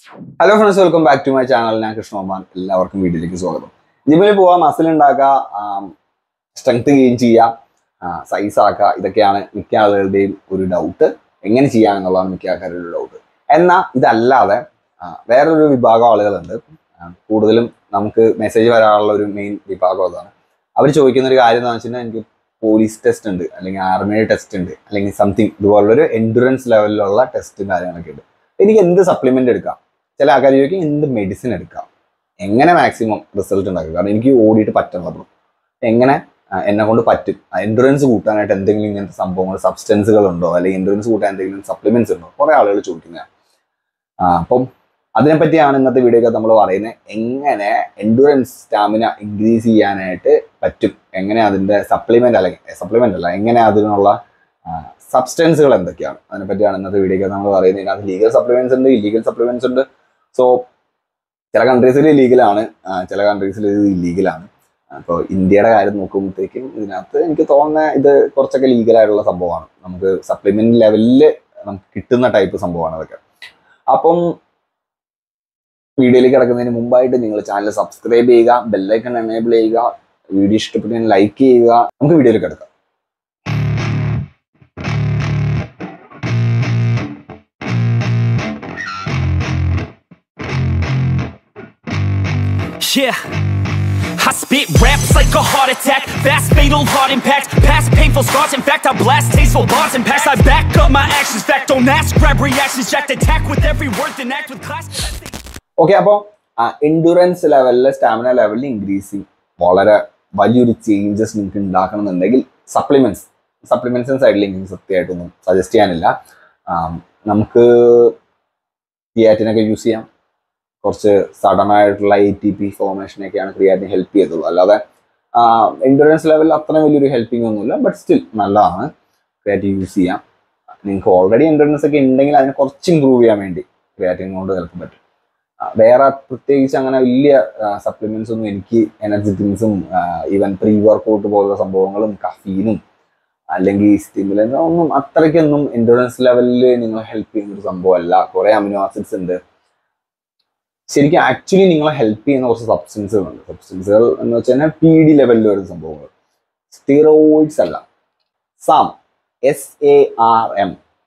Hello friends welcome back to my channel ഞാൻ കൃഷ്ണകുമാർ എല്ലാവർക്കും വീഡിയോയിലേക്ക് സ്വാഗതം ജിമ്മിൽ പോവാം മസിൽ ഉണ്ടാക്കുക സ്ട്രെങ്ത് ഗെയിൻ ചെയ്യുക സൈസ് ആക്കുക ഇതൊക്കെയാണ് മിക്ക ആളുകളുടെയും ഒരു ഡൗട്ട് എങ്ങനെ ചെയ്യാം എന്നുള്ളതാണ് മിക്ക ആൾക്കാരുടെ ഒരു ഡൗട്ട് എന്നാൽ ഇതല്ലാതെ ആ, വേറൊരു വിഭാഗം ആളുകളുണ്ട് ആ, കൂടുതലും നമുക്ക് മെസ്സേജ് വരാനുള്ള ഒരു മെയിൻ വിഭാഗം അതാണ് അവർ ചോദിക്കുന്ന ഒരു കാര്യം എന്താണെന്ന് വെച്ചാൽ എനിക്ക് പോലീസ് ടെസ്റ്റ് ഉണ്ട് അല്ലെങ്കിൽ ആർമിയുടെ ടെസ്റ്റ് ഉണ്ട് അല്ലെങ്കിൽ സംതിങ് ഇതുപോലുള്ളൊരു എൻഡുറൻസ് ലെവലിലുള്ള ടെസ്റ്റും കാര്യങ്ങളൊക്കെ ഉണ്ട് എനിക്ക് എന്ത് സപ്ലിമെന്റ് എടുക്കാം ചില ആൾക്കാർ ചോദിക്കും എന്ത് മെഡിസിൻ എടുക്കാം എങ്ങനെ മാക്സിമം റിസൾട്ട് ഉണ്ടാക്കുക കാരണം എനിക്ക് ഓടിയിട്ട് പറ്റുന്നത് എങ്ങനെ ആ, എന്നെ കൊണ്ട് പറ്റും എൻഡുറൻസ് കൂട്ടാനായിട്ട് എന്തെങ്കിലും ഇങ്ങനത്തെ സംഭവങ്ങൾ സബ്സ്റ്റൻസുകൾ ഉണ്ടോ അല്ലെങ്കിൽ എൻഡുറൻസ് കൂട്ടാൻ എന്തെങ്കിലും സപ്ലിമെന്റ്സ് ഉണ്ടോ കുറെ ആളുകൾ ചോദിക്കുന്നതാണ് ആ, അപ്പം അതിനെപ്പറ്റിയാണ് ഇന്നത്തെ വീഡിയോ നമ്മൾ പറയുന്നത് എങ്ങനെ എൻഡുറൻസ് സ്റ്റാമിന ഇൻക്രീസ് ചെയ്യാനായിട്ട് പറ്റും എങ്ങനെ അതിന്റെ സപ്ലിമെന്റ് അല്ലെങ്കിൽ സപ്ലിമെന്റ് അല്ല എങ്ങനെ അതിനുള്ള സബ്സ്റ്റൻസുകൾ എന്തൊക്കെയാണ് അതിനെപ്പറ്റിയാണ് ഇന്നത്തെ വീഡിയോ നമ്മൾ പറയുന്നത് ഇതിനകത്ത് ലീഗൽ സപ്ലിമെന്റ്സ് ഉണ്ട് ഇല്ലീഗൽ സപ്ലിമെന്റ്സ് ഉണ്ട് സോ ചില കൺട്രീസിൽ ലീഗലാണ് ചില കൺട്രീസിൽ ഇത് ഇല്ലീഗലാണ് അപ്പോൾ ഇന്ത്യയുടെ കാര്യം നോക്കുമ്പോഴത്തേക്കും ഇതിനകത്ത് എനിക്ക് തോന്നുന്ന ഇത് കുറച്ചൊക്കെ ലീഗലായിട്ടുള്ള സംഭവമാണ് നമുക്ക് സപ്ലിമെന്റ് ലെവലിൽ നമുക്ക് കിട്ടുന്ന ടൈപ്പ് സംഭവമാണ് അതൊക്കെ അപ്പം വീഡിയോയിലേക്ക് കിടക്കുന്നതിന് മുമ്പായിട്ട് നിങ്ങൾ ചാനൽ സബ്സ്ക്രൈബ് ചെയ്യുക ബെല്ലൈക്കൺ എനേബിൾ ചെയ്യുക വീഡിയോ ഇഷ്ടപ്പെട്ടെങ്കിൽ ലൈക്ക് ചെയ്യുക നമുക്ക് വീഡിയോയിലേക്ക് കിടക്കാം Yeah. I spit raps like a heart attack, fast fatal heart impact, past painful scars. In fact, I blast tasteful bars and packs. I back up my actions, fact don't ask, grab reactions, jacked attack with every word, then act with class. Okay അപ്പോൾ endurance ലെവലിൽ stamina ലെവലിൽ increasing വളരെ വലിയൊരു changes നിങ്ങൾക്ക് ഉണ്ടാക്കണമെന്നുണ്ടെങ്കിൽ supplements സപ്ലിമെന്റ്സിന് സൈഡിൽ എനിക്ക് സത്യമായിട്ടൊന്നും suggest ചെയ്യാനില്ല ആം, നമുക്ക് ക്രിയാറ്റിനൊക്കെ യൂസ് ചെയ്യാം കുറച്ച് സഡൻ ആയിട്ടുള്ള എ ടി പി ഫോർമേഷനൊക്കെയാണ് ക്രിയാറ്റിൻ ഹെൽപ്പ് ചെയ്തത് അല്ലാതെ എൻഡുറൻസ് ലെവലിൽ അത്രയും വലിയൊരു ഹെൽപ്പിംഗ് ഒന്നുമില്ല ബട്ട് സ്റ്റിൽ നല്ലതാണ് ക്രിയാറ്റിൻ യൂസ് ചെയ്യാം നിങ്ങൾക്ക് ഓൾറെഡി എൻഡുറൻസ് ഒക്കെ ഉണ്ടെങ്കിൽ അതിനെ കുറച്ച് ഇമ്പ്രൂവ് ചെയ്യാൻ വേണ്ടി ക്രിയാറ്റിൻ കൊണ്ട് ചിലപ്പോൾ പറ്റും ആ, വേറെ പ്രത്യേകിച്ച് അങ്ങനെ വലിയ സപ്ലിമെന്റ്സ് ഒന്നും എനിക്ക് എനർജി ഡ്രിങ്ക്സും ഈവൻ പ്രീ വർക്കൗട്ട് പോലുള്ള സംഭവങ്ങളും കഫീനും അല്ലെങ്കിൽ സ്റ്റിമുലൻസ് ഒന്നും അത്രയ്ക്കൊന്നും എൻഡുറൻസ് ലെവലിൽ നിങ്ങളെ ഹെൽപ്പ് ചെയ്യുന്ന ഒരു സംഭവമല്ല കുറെ അമിനോ ആസിഡ്സ് ഉണ്ട് ശരിക്കും ആക്ച്വലി നിങ്ങളെ ഹെൽപ്പ് ചെയ്യുന്ന കുറച്ച് സബ്സ്റ്റൻസുകളുണ്ട് സബ്സ്റ്റൻസുകൾ എന്ന് വെച്ച് കഴിഞ്ഞാൽ പി ഡി ലെവലിൽ വരുന്ന സംഭവങ്ങൾ സ്റ്റിറോയിഡ്സ് അല്ല SARM S A R M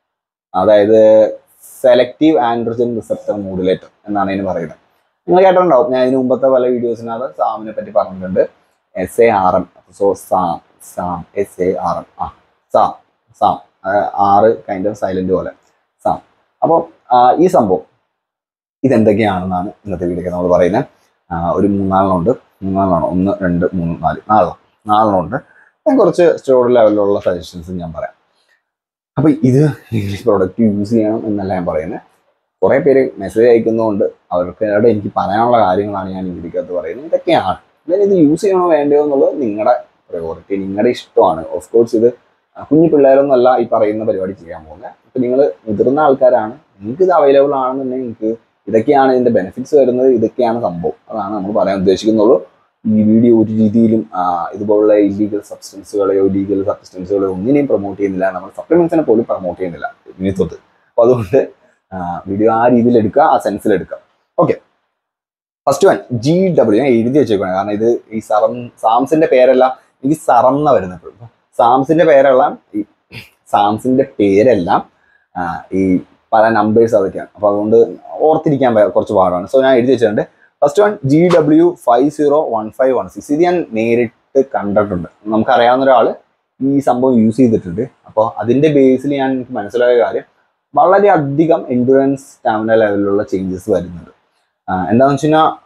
അതായത് സെലക്റ്റീവ് ആൻഡ്രോജൻ റിസപ്റ്റർ മോഡുലേറ്റർ എന്നാണ് ഇതിന് പറയുന്നത് നിങ്ങൾ കേട്ടിട്ടുണ്ടാവും ഞാൻ ഇതിന് മുമ്പത്തെ പല വീഡിയോസിനകത്ത് സാമിനെ പറ്റി പറഞ്ഞിട്ടുണ്ട് S A R M so SARM SARM S A R M ആ സാം സാം ആറ് കൈൻഡ് ഓഫ് സൈലന്റ് പോലെ സാം അപ്പോൾ ഈ സംഭവം ഇതെന്തൊക്കെയാണെന്നാണ് ഇന്നത്തെ വീഡിയോ നമ്മൾ പറയുന്നത് ആ, ഒരു മൂന്നാലെണ്ണമുണ്ട് മൂന്നാലെണ്ണം ഒന്ന് രണ്ട് മൂന്ന് നാല് നാലെണ്ണം നാലെണ്ണമുണ്ട് ഞാൻ കുറച്ച് സ്റ്റോർ ലെവലിലുള്ള സജഷൻസ് ഞാൻ പറയാം അപ്പോൾ ഇത് ഇംഗ്ലീഷ് പ്രോഡക്റ്റ് യൂസ് ചെയ്യണം എന്നല്ല ഞാൻ പറയുന്നത് കുറേ പേര് മെസ്സേജ് അയക്കുന്നതുകൊണ്ട് അവർക്ക് എനിക്ക് പറയാനുള്ള കാര്യങ്ങളാണ് ഞാൻ ഇതിനകത്ത് പറയുന്നത് ഇതൊക്കെയാണ് എന്നാൽ ഇത് യൂസ് ചെയ്യണോ വേണ്ടയോ എന്നുള്ളത് നിങ്ങളുടെ പ്രയോറിറ്റി നിങ്ങളുടെ ഇഷ്ടമാണ് ഓഫ് കോഴ്സ് ഇത് കുഞ്ഞു പിള്ളേരൊന്നുമല്ല ഈ പറയുന്ന പരിപാടി ചെയ്യാൻ പോകുന്നത് അപ്പം നിങ്ങൾ മുതിർന്ന ആൾക്കാരാണ് നിങ്ങൾക്ക് ഇത് അവൈലബിൾ ആണെന്നുണ്ടെങ്കിൽ നിങ്ങൾക്ക് ഇതൊക്കെയാണ് ഇതിന്റെ ബെനിഫിറ്റ്സ് വരുന്നത് ഇതൊക്കെയാണ് സംഭവം അതാണ് നമ്മൾ പറയാൻ ഉദ്ദേശിക്കുന്നുള്ളൂ ഈ വീഡിയോ ഒരു രീതിയിലും ആ, ഇതുപോലുള്ള ഇല്ലീഗൽ സബ്സ്റ്റൻസുകളെയോ ലീഗൽ സബ്സ്റ്റൻസുകളെയോ ഒന്നിനെയും പ്രൊമോട്ട് ചെയ്യുന്നില്ല നമ്മൾ സപ്ലിമെന്റ്സിനെ പോലും പ്രൊമോട്ട് ചെയ്യുന്നില്ല ഇതിനകത്ത് അപ്പൊ അതുകൊണ്ട് വീഡിയോ ആ രീതിയിൽ എടുക്കുക ആ സെൻസിൽ എടുക്കുക okay first one G W ഞാൻ എഴുതി വെച്ചേക്കാണ് കാരണം ഇത് ഈ സറം സാംസിന്റെ പേരെല്ലാം എനിക്ക് സറം എന്നാ വരുന്നത് എപ്പോഴും സാംസിന്റെ പേരെല്ലാം ഈ സാംസിന്റെ പേരെല്ലാം ആ, ഈ പല നമ്പേഴ്സ് അതൊക്കെയാണ് അപ്പൊ അതുകൊണ്ട് ഓർത്തിരിക്കാൻ ഭയ- കുറച്ച് പാടാണ് സോ ഞാൻ എഴുതി വെച്ചിട്ടുണ്ട് first one G W five zero one five one six ഇത് ഞാൻ നേരിട്ട് കണ്ടിട്ടുണ്ട് നമുക്കറിയാവുന്ന ഒരാൾ ഈ സംഭവം യൂസ് ചെയ്തിട്ടുണ്ട് അപ്പോൾ അതിന്റെ ബേസിൽ ഞാൻ എനിക്ക് മനസ്സിലായ കാര്യം വളരെയധികം എൻഡുറൻസ് സ്റ്റാമിന ലെവലിലുള്ള ചേഞ്ചസ് വരുന്നുണ്ട് ആ, എന്താണെന്ന് വെച്ച് കഴിഞ്ഞാൽ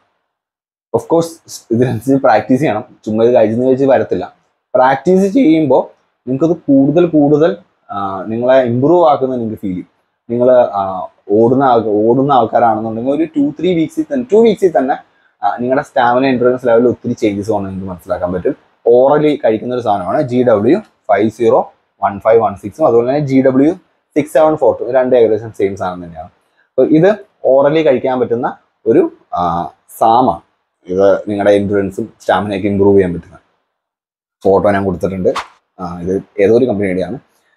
ഓഫ് കോഴ്സ് ഇതിനനുസരിച്ച് പ്രാക്ടീസ് ചെയ്യണം ചുമ്മാ ഇത് കഴിച്ചെന്ന് വെച്ച് വരത്തില്ല പ്രാക്ടീസ് ചെയ്യുമ്പോൾ നിങ്ങൾക്കത് കൂടുതൽ കൂടുതൽ ആ, നിങ്ങളെ ഇമ്പ്രൂവ് ആക്കുന്നത് നിങ്ങൾക്ക് ഫീൽ ചെയ്യും നിങ്ങൾ ഓടുന്ന ആൾ ഓടുന്ന ആൾക്കാരാണെന്നുണ്ടെങ്കിൽ ഒരു ടു ത്രീ വീക്സിൽ തന്നെ ടു വീക്സിൽ തന്നെ നിങ്ങളുടെ സ്റ്റാമിന എൻട്രൻസ് ലെവലിൽ ഒത്തിരി ചേഞ്ചസ് വന്ന് നിങ്ങൾക്ക് മനസ്സിലാക്കാൻ പറ്റും ഓറലി കഴിക്കുന്ന ഒരു സാധനമാണ് G W five zero one five one സിക്സും അതുപോലെ തന്നെ G W six seven four two രണ്ട് ഏകദേശം സെയിം സാധനം തന്നെയാണ് അപ്പോൾ ഇത് ഓറലി കഴിക്കാൻ പറ്റുന്ന ഒരു ആ, സാമാണ് ഇത് നിങ്ങളുടെ എൻഡുറൻസും സ്റ്റാമിനയൊക്കെ ഇമ്പ്രൂവ് ചെയ്യാൻ പറ്റുന്ന ഫോട്ടോ ഞാൻ കൊടുത്തിട്ടുണ്ട് ആ, ഇത് ഏതോ ഒരു കമ്പനിയുടെയാണ്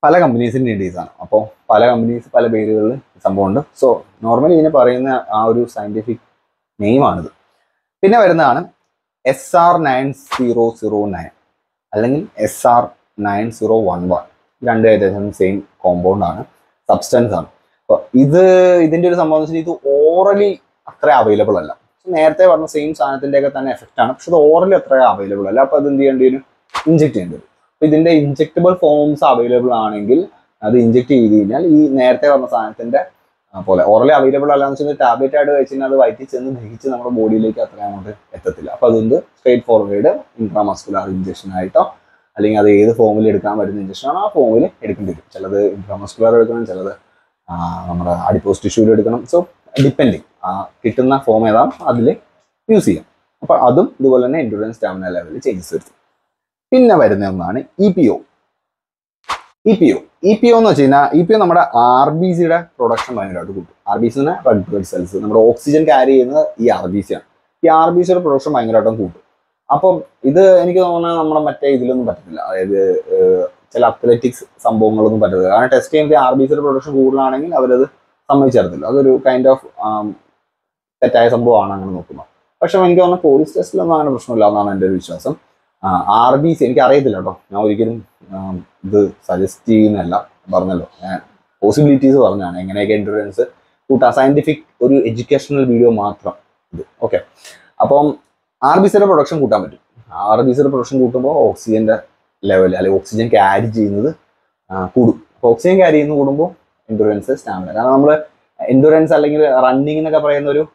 പല കമ്പനീസിൻ്റെ ഈ സാധനം അപ്പോൾ പല കമ്പനീസ് പല പേരുകളിൽ സംഭവമുണ്ട് സോ നോർമലി ഇതിനെ പറയുന്ന ആ ഒരു സയൻറ്റിഫിക് നെയിമാണിത് പിന്നെ വരുന്നതാണ് S R nine zero zero nine അല്ലെങ്കിൽ S R nine zero one one രണ്ട് ഏകദേശം സെയിം കോമ്പൗണ്ട് ആണ് സബ്സ്റ്റൻസ് ആണ് അപ്പോൾ ഇത് ഇതിൻ്റെ ഒരു സംഭവം എന്ന് വെച്ചാൽ ഇത് ഓറലി അത്ര അവൈലബിൾ അല്ല So, നേരത്തെ പറഞ്ഞ സെയിം സാധനത്തിൻ്റെ ഒക്കെ തന്നെ എഫക്റ്റ് ആണ് പക്ഷെ ഇത് ഓറലി അത്ര അവൈലബിൾ അല്ല അപ്പോൾ അത് എന്ത് ചെയ്യേണ്ടി വരും ഇഞ്ചെക്ട് ചെയ്യേണ്ടി വരും അപ്പോൾ ഇതിൻ്റെ ഇഞ്ചെക്റ്റബിൾ ഫോംസ് അവൈലബിൾ ആണെങ്കിൽ അത് ഇഞ്ചെക്ട് ചെയ്ത് കഴിഞ്ഞാൽ ഈ നേരത്തെ പറഞ്ഞ സാധനത്തിന്റെ ആ, പോലെ ഓറലി അവൈലബിൾ അല്ലാന്ന് വെച്ചാൽ ടാബ്ലറ്റ് ആയിട്ട് കഴിച്ച് കഴിഞ്ഞാൽ അത് വയറ്റിൽ ചെന്ന് ദഹിച്ച് നമ്മുടെ ബോഡിയിലേക്ക് അത്ര അങ്ങോട്ട് എത്തത്തില്ല അപ്പോൾ അതുകൊണ്ട് സ്ട്രേറ്റ് ഫോർവേഡ് ഇൻട്രാമസ്കുലാർ ഇഞ്ചക്ഷൻ ആയിട്ടോ അല്ലെങ്കിൽ അത് ഏത് ഫോമിൽ എടുക്കാൻ പറ്റുന്ന ഇഞ്ചക്ഷൻ ആണോ ആ ഫോമിൽ എടുക്കേണ്ടി വരും ചിലത് ഇൻട്രാമസ്കുലാർ എടുക്കണം ചിലത് ആ, നമ്മുടെ അഡിപ്പോസ് ടിഷ്യൂവിൽ എടുക്കണം സോ ഡിപ്പെൻഡിങ് കിട്ടുന്ന ഫോം ഏതാണ് അതിൽ യൂസ് ചെയ്യാം അപ്പോൾ അതും ഇതുപോലെ തന്നെ എൻഡുറൻസ് സ്റ്റാമിന ലെവലിൽ ചേഞ്ചസ് വരുത്തും പിന്നെ വരുന്ന ഒന്നാണ് E P O E P O E P O എന്ന് വെച്ച് കഴിഞ്ഞാൽ ഇ പി ഒ നമ്മുടെ ആർ ബി സിയുടെ പ്രൊഡക്ഷൻ ഭയങ്കരമായിട്ട് കൂട്ടും R B C red blood cells നമ്മുടെ ഓക്സിജൻ ക്യാരി ചെയ്യുന്നത് ഈ ആർ ബി സി ആണ് ഈ ആർ ബി സിയുടെ പ്രൊഡക്ഷൻ ഭയങ്കരമായിട്ടും കൂട്ടും അപ്പം ഇത് എനിക്ക് തോന്നുന്നത് നമ്മുടെ മറ്റേ ഇതിലൊന്നും പറ്റത്തില്ല അതായത് ഏഹ്, ചില അത്ലറ്റിക്സ് സംഭവങ്ങളൊന്നും പറ്റത്തില്ല കാരണം ടെസ്റ്റ് ചെയ്യുമ്പോൾ ആർ ബി സിയുടെ പ്രൊഡക്ഷൻ കൂടുതലാണെങ്കിൽ അവരത് സമ്മതിച്ചേർത്തില്ല അതൊരു കൈൻഡ് ഓഫ് തെറ്റായ സംഭവമാണ് അങ്ങനെ നോക്കുമ്പോൾ പക്ഷെ എനിക്ക് തോന്നുന്നു പോലീസ് ടെസ്റ്റിലൊന്നും അങ്ങനെ പ്രശ്നമില്ല എന്നാണ് എൻ്റെ ഒരു വിശ്വാസം ആർ ബി സി എനിക്ക് അറിയത്തില്ല കേട്ടോ ഞാൻ ഒരിക്കലും ആം, ഇത് സജസ്റ്റ് ചെയ്യുന്നല്ല പറഞ്ഞല്ലോ ഞാൻ പോസിബിലിറ്റീസ് പറഞ്ഞാണ് എങ്ങനെയൊക്കെ എൻഡുറൻസ് കൂട്ടാം സയന്റിഫിക് ഒരു എഡ്യൂക്കേഷണൽ വീഡിയോ മാത്രം ഇത് ഓക്കെ അപ്പം ആർ ബി സിയുടെ പ്രൊഡക്ഷൻ കൂട്ടാൻ പറ്റും ആർ ബി സിയുടെ പ്രൊഡക്ഷൻ കൂട്ടുമ്പോൾ ഓക്സിജന്റെ ലെവൽ അല്ലെങ്കിൽ ഓക്സിജൻ ക്യാരി ചെയ്യുന്നത് ആ, കൂടും അപ്പോൾ ഓക്സിജൻ ക്യാരി ചെയ്യുന്നത് കൂടുമ്പോൾ എൻഡുറൻസ് സ്റ്റാമിന കാരണം നമ്മൾ എൻഡുറൻസ് അല്ലെങ്കിൽ റണ്ണിങ് എന്നൊക്കെ പറയുന്ന ഒരു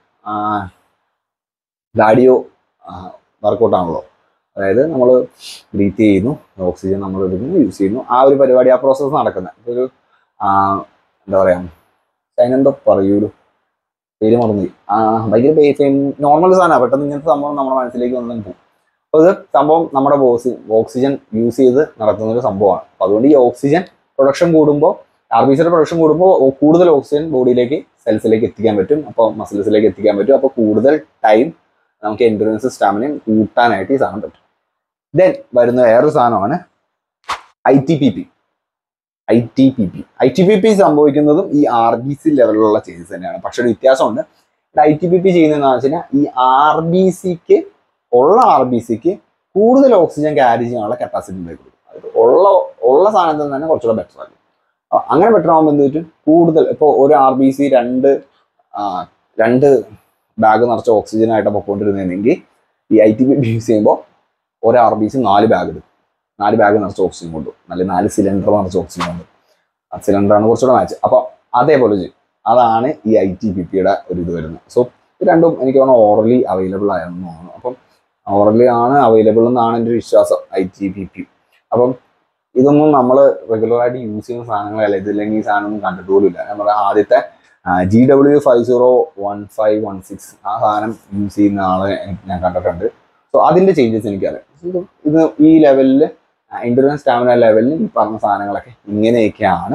ഗാഡിയോ വർക്കൗട്ട് ആണല്ലോ അതായത് നമ്മൾ ബ്രീത്ത് ചെയ്യുന്നു ഓക്സിജൻ നമ്മൾ എടുക്കുന്നു യൂസ് ചെയ്യുന്നു ആ ഒരു പരിപാടി ആ പ്രോസസ്സ് നടക്കുന്നത് ഇപ്പൊ ഒരു ആ, എന്താ പറയാ അതിനെന്തോ പറയൂലു പേര് മറന്നു പോയി. ആ ഭയങ്കര പേര് നോർമൽ സാധനമാണ് പെട്ടെന്ന് ഇങ്ങനത്തെ സംഭവം നമ്മുടെ മനസ്സിലേക്ക് വന്നു പോകും അപ്പോൾ ഇത് സംഭവം നമ്മുടെ ബോസ് ഓക്സിജൻ യൂസ് ചെയ്ത് നടത്തുന്ന ഒരു സംഭവമാണ് അപ്പോൾ അതുകൊണ്ട് ഈ ഓക്സിജൻ പ്രൊഡക്ഷൻ കൂടുമ്പോൾ ആർ ബി സിയുടെ പ്രൊഡക്ഷൻ കൂടുമ്പോൾ ഓ- കൂടുതൽ ഓക്സിജൻ ബോഡിയിലേക്ക് സെൽസിലേക്ക് എത്തിക്കാൻ പറ്റും അപ്പോൾ മസിൽസിലേക്ക് എത്തിക്കാൻ പറ്റും അപ്പോൾ കൂടുതൽ ടൈം നമുക്ക് എൻഡുറൻസ് സ്റ്റാമിനയും കൂട്ടാനായിട്ട് ഈ സാധനം പറ്റും ദെൻ വരുന്ന വേറൊരു സാധനമാണ് I T P P I T P P I T P P സംഭവിക്കുന്നതും ഈ ആർ ബി സി ലെവലിലുള്ള ചേഞ്ചസ് തന്നെയാണ് പക്ഷെ ഒരു വ്യത്യാസമുണ്ട് ഐ ടി പി പി ചെയ്യുന്നതെന്ന് വെച്ച് കഴിഞ്ഞാൽ ഈ ആർ ബി സിക്ക് ഉള്ള ആർ ബി സിക്ക് കൂടുതൽ ഓക്സിജൻ ക്യാരി ചെയ്യാനുള്ള കപ്പാസിറ്റി ഉണ്ടാക്കി കൊടുക്കും അത് ഉള്ള ഉള്ള സാധനത്തിൽ തന്നെ കുറച്ചുകൂടെ ബെറ്റർ ആയിരിക്കും അപ്പൊ അങ്ങനെ ബെറ്റർ ആകുമ്പോൾ എന്ത് പറ്റും കൂടുതൽ ഇപ്പോൾ ഒരു ആർ ബി സി രണ്ട് ആ, രണ്ട് ബാഗ് നിറച്ച ഓക്സിജൻ ആയിട്ട് പൊക്കോണ്ടിരുന്നെങ്കിൽ ഈ I T P P use ചെയ്യുമ്പോൾ ഒരു ആർ ബി സി നാല് ബാഗ് എടുക്കും നാല് ബാഗ് നിറച്ച ഓക്സിജൻ കൊണ്ടു അല്ലെങ്കിൽ നാല് സിലിണ്ടർ നിറച്ച ഓക്സിജൻ കൊണ്ടു ആ സിലിണ്ടറാണ് കുറച്ചുകൂടെ മാച്ച് അപ്പോൾ അതേപോലെ ചെയ്യും അതാണ് ഈ ഐ ടി പി പിയുടെ ഒരു ഇത് വരുന്നത് സോ ഇത് രണ്ടും എനിക്ക് തോന്നുന്നു ഓറലി അവൈലബിൾ ആയെന്ന് തോന്നുന്നു അപ്പം ഓറലി ആണ് അവൈലബിൾ എന്നാണ് എൻ്റെ ഒരു വിശ്വാസം ഐ ടി പി പി അപ്പം ഇതൊന്നും നമ്മൾ റെഗുലറായിട്ട് യൂസ് ചെയ്യുന്ന സാധനങ്ങളല്ല ഇതില്ലെങ്കിൽ ഈ സാധനം ഒന്നും കണ്ടിട്ട് പോലും ഇല്ല നമ്മുടെ ആദ്യത്തെ G W five zero one five one six ആ സാധനം യൂസ് ചെയ്യുന്ന ആളെ എനിക്ക് ഞാൻ കണ്ടിട്ടുണ്ട് സോ അതിൻ്റെ ചേഞ്ചസ് എനിക്കറിയാം ഇത് ഇത് ഈ ലെവലിൽ എൻഡുറൻസ് സ്റ്റാമിന ലെവലിൽ ഈ പറഞ്ഞ സാധനങ്ങളൊക്കെ ഇങ്ങനെയൊക്കെയാണ്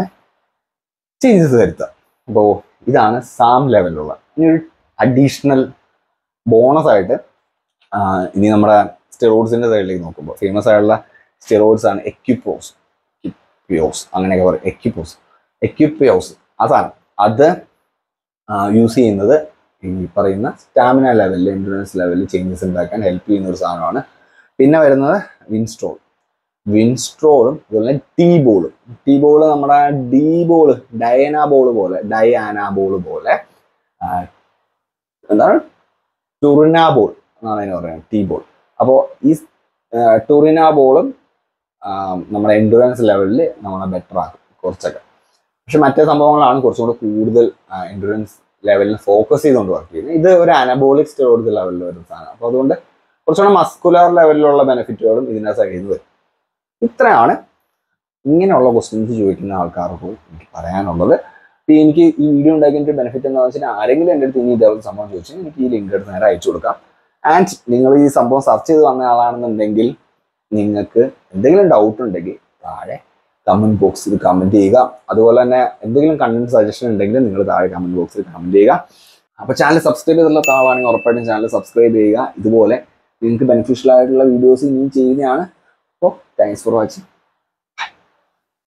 ചേഞ്ചസ് വരുത്തുക അപ്പോൾ ഇതാണ് സാം ലെവലിലുള്ള ഇനി ഒരു അഡീഷണൽ ബോണസ് ആയിട്ട് ആ, ഇനി നമ്മുടെ സ്റ്റെറോയിഡ്സിന്റെ സൈഡിലേക്ക് നോക്കുമ്പോൾ ഫേമസ് ആയിട്ടുള്ള സ്റ്റെറോയിഡ്സ് ആണ് എക്യുപ്പോസ് എക്യുപ്പിയോസ് അങ്ങനെയൊക്കെ പറയും എക്യുപ്പോസ് എക്യുപ്പിയോസ് ആ സാധനം അത് യൂസ് ചെയ്യുന്നത് ഈ പറയുന്ന സ്റ്റാമിന ലെവലിൽ എൻഡുറൻസ് ലെവലിൽ ചേഞ്ചസ് ഉണ്ടാക്കാൻ ഹെൽപ്പ് ചെയ്യുന്ന ഒരു സാധനമാണ് പിന്നെ വരുന്നത് വിൻസ്ട്രോൾ വിൻസ്ട്രോളും അതുപോലെ ടീ ബോളും ടീ ബോള് നമ്മുടെ ഡി ബോള് ഡയന ബോൾ പോലെ ഡയാന ബോൾ പോലെ ആ, എന്താണ് ടുറിന ബോൾ എന്നാണ് അതിന് പറയുന്നത് ടീ ബോൾ അപ്പോൾ ഈ ടുറിന ബോളും നമ്മുടെ എൻഡുറൻസ് ലെവലിൽ നമ്മളെ ബെറ്റർ ആക്കും കുറച്ചൊക്കെ പക്ഷെ മറ്റേ സംഭവങ്ങളാണ് കുറച്ചും കൂടെ കൂടുതൽ എൻഡുറൻസ് ലെവലിൽ ഫോക്കസ് ചെയ്തുകൊണ്ട് വർക്ക് ചെയ്യുന്നത് ഇത് ഒരു അനബോളിക് സ്റ്റെറോയിഡ് ലെവലിൽ വരുന്ന സാധനം അപ്പോൾ അതുകൊണ്ട് കുറച്ചുകൂടെ മസ്കുലർ ലെവലിലുള്ള ബെനിഫിറ്റുകളും ഇതിനെ സൈഡിൽ നിന്ന് വരും ഇത്രയാണ് ഇങ്ങനെയുള്ള ക്വസ്റ്റ്യൻസ് ചോദിക്കുന്ന ആൾക്കാർക്ക് എനിക്ക് പറയാനുള്ളത് ഇപ്പൊ എനിക്ക് ഈ വീഡിയോ ഉണ്ടാക്കിയ ബെനിഫിറ്റ് എന്താണെന്ന് വെച്ചാൽ ആരെങ്കിലും എൻ്റെ അടുത്ത് ഇനി ഇതേപോലെ സംഭവം ചോദിച്ചാൽ എനിക്ക് ഈ ലിങ്ക് എടുത്ത് നേരെ അയച്ചു കൊടുക്കാം ആൻഡ് നിങ്ങൾ ഈ സംഭവം സെർച്ച് ചെയ്ത് വന്ന ആളാണെന്നുണ്ടെങ്കിൽ നിങ്ങൾക്ക് എന്തെങ്കിലും ഡൗട്ട് ഉണ്ടെങ്കിൽ താഴെ കമന്റ് ബോക്സിൽ കമന്റ് ചെയ്യുക അതുപോലെ തന്നെ എന്തെങ്കിലും കണ്ടന്റ് സജഷൻ ഉണ്ടെങ്കിൽ നിങ്ങൾ താഴെ കമന്റ് ബോക്സിൽ കമന്റ് ചെയ്യുക അപ്പോൾ ചാനൽ സബ്സ്ക്രൈബ് ചെയ്തിട്ടുള്ള താവാണെങ്കിൽ ഉറപ്പായിട്ടും ചാനൽ സബ്സ്ക്രൈബ് ചെയ്യുക ഇതുപോലെ നിങ്ങൾക്ക് ബെനിഫിഷ്യൽ ആയിട്ടുള്ള വീഡിയോസ് ഇനിയും ചെയ്യുന്നതാണ് അപ്പോൾ താങ്ക്സ് ഫോർ വാച്ചിങ്